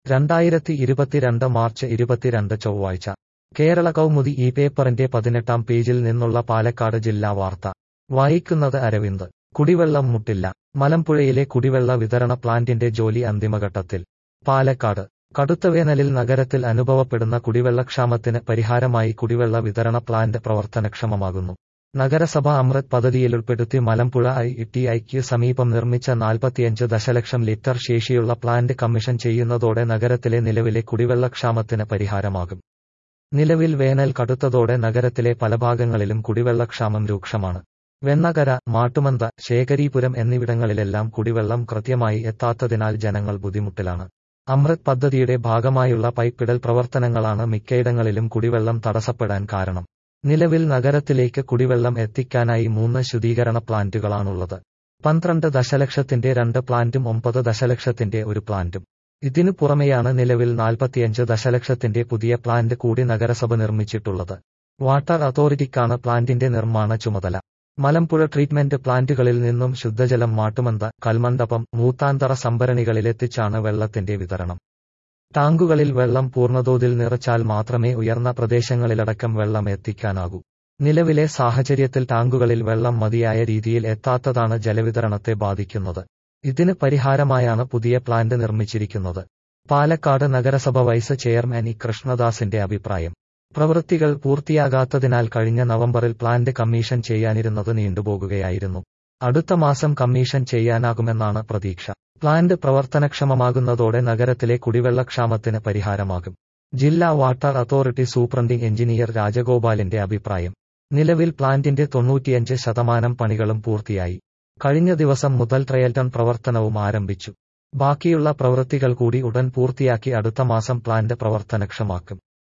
രണ്ടായിരത്തി ഇരുപത്തിരണ്ട് മാർച്ച് ഇരുപത്തിരണ്ട് ചൊവ്വാഴ്ച കേരള കൗമുദി ഈ പേപ്പറിന്റെ പതിനെട്ടാം പേജിൽ നിന്നുള്ള പാലക്കാട് ജില്ലാ വാർത്ത വായിക്കുന്നത് അരവിന്ദ് കുടിവെള്ളം മുട്ടില്ല മലമ്പുഴയിലെ കുടിവെള്ള വിതരണ പ്ലാന്റിന്റെ ജോലി അന്തിമഘട്ടത്തിൽ പാലക്കാട് കടുത്ത വേനലിൽ നഗരത്തിൽ അനുഭവപ്പെടുന്ന കുടിവെള്ളക്ഷാമത്തിന് പരിഹാരമായി കുടിവെള്ള വിതരണ പ്ലാന്റ് പ്രവർത്തനക്ഷമമാകുന്നു നഗരസഭ അമൃത് പദ്ധതിയിലുൾപ്പെടുത്തി മലമ്പുഴ ഐ ടി ഐക്ക് സമീപം നിർമ്മിച്ച നാൽപ്പത്തിയഞ്ച് ദശലക്ഷം ലിറ്റർ ശേഷിയുള്ള പ്ലാന്റ് കമ്മീഷൻ ചെയ്യുന്നതോടെ നഗരത്തിലെ നിലവിലെ കുടിവെള്ളക്ഷാമത്തിന് പരിഹാരമാകും നിലവിൽ വേനൽ കടുത്തതോടെ നഗരത്തിലെ പല ഭാഗങ്ങളിലും കുടിവെള്ളക്ഷാമം രൂക്ഷമാണ് വെണ്ണകര മാട്ടുമന്ത ശേഖരീപുരം എന്നിവിടങ്ങളിലെല്ലാം കുടിവെള്ളം കൃത്യമായി എത്താത്തതിനാൽ ജനങ്ങൾ ബുദ്ധിമുട്ടിലാണ് അമൃത് പദ്ധതിയുടെ ഭാഗമായുള്ള പൈപ്പിടൽ പ്രവർത്തനങ്ങളാണ് മിക്കയിടങ്ങളിലും കുടിവെള്ളം തടസ്സപ്പെടാൻ കാരണം നിലവിൽ നഗരത്തിലേക്ക് കുടിവെള്ളം എത്തിക്കാനായി മൂന്ന് ശുദ്ധീകരണ പ്ലാന്റുകളാണുള്ളത് പന്ത്രണ്ട് ദശലക്ഷത്തിന്റെ രണ്ട് പ്ലാന്റും ഒമ്പത് ദശലക്ഷത്തിന്റെ ഒരു പ്ലാന്റും ഇതിനു പുറമെയാണ് നിലവിൽ നാൽപ്പത്തിയഞ്ച് ദശലക്ഷത്തിന്റെ പുതിയ പ്ലാന്റ് കൂടി നഗരസഭ നിർമ്മിച്ചിട്ടുള്ളത് വാട്ടർ അതോറിറ്റിക്കാണ് പ്ലാന്റിന്റെ നിർമ്മാണ ചുമതല മലമ്പുഴ ട്രീറ്റ്മെന്റ് പ്ലാന്റുകളിൽ നിന്നും ശുദ്ധജലം മാട്ടുമന്ത കൽമണ്ഡപം മൂത്താന്തറ സംഭരണികളിലെത്തിച്ചാണ് വെള്ളത്തിന്റെ വിതരണം ടാങ്കുകളിൽ വെള്ളം പൂർണ്ണതോതിൽ നിറച്ചാൽ മാത്രമേ ഉയർന്ന പ്രദേശങ്ങളിലടക്കം വെള്ളം എത്തിക്കാനാകൂ നിലവിലെ സാഹചര്യത്തിൽ ടാങ്കുകളിൽ വെള്ളം മതിയായ രീതിയിൽ എത്താത്തതാണ് ജലവിതരണത്തെ ബാധിക്കുന്നത് ഇതിന് പരിഹാരമായാണ് പുതിയ പ്ലാന്റ് നിർമ്മിച്ചിരിക്കുന്നത് പാലക്കാട് നഗരസഭ വൈസ് ചെയർമാൻ ഇ കൃഷ്ണദാസിന്റെ അഭിപ്രായം പ്രവൃത്തികൾ പൂർത്തിയാകാത്തതിനാൽ കഴിഞ്ഞ നവംബറിൽ പ്ലാന്റ് കമ്മീഷൻ ചെയ്യാനിരുന്നത് നീണ്ടുപോകുകയായിരുന്നു അടുത്ത മാസം കമ്മീഷൻ ചെയ്യാനാകുമെന്നാണ് പ്രതീക്ഷ പ്ലാന്റ് പ്രവർത്തനക്ഷമമാകുന്നതോടെ നഗരത്തിലെ കുടിവെള്ളക്ഷാമത്തിന് പരിഹാരമാകും ജില്ലാ വാട്ടർ അതോറിറ്റി സൂപ്രണ്ടിംഗ് എഞ്ചിനീയർ രാജഗോപാലിന്റെ അഭിപ്രായം നിലവിൽ പ്ലാന്റിന്റെ തൊണ്ണൂറ്റിയഞ്ച് ശതമാനം പണികളും പൂർത്തിയായി കഴിഞ്ഞ ദിവസം മുതൽ ട്രയൽ ടൺ പ്രവർത്തനവും ആരംഭിച്ചു ബാക്കിയുള്ള പ്രവൃത്തികൾ കൂടി ഉടൻ പൂർത്തിയാക്കി അടുത്ത മാസം പ്ലാന്റ് പ്രവർത്തനക്ഷമാക്കും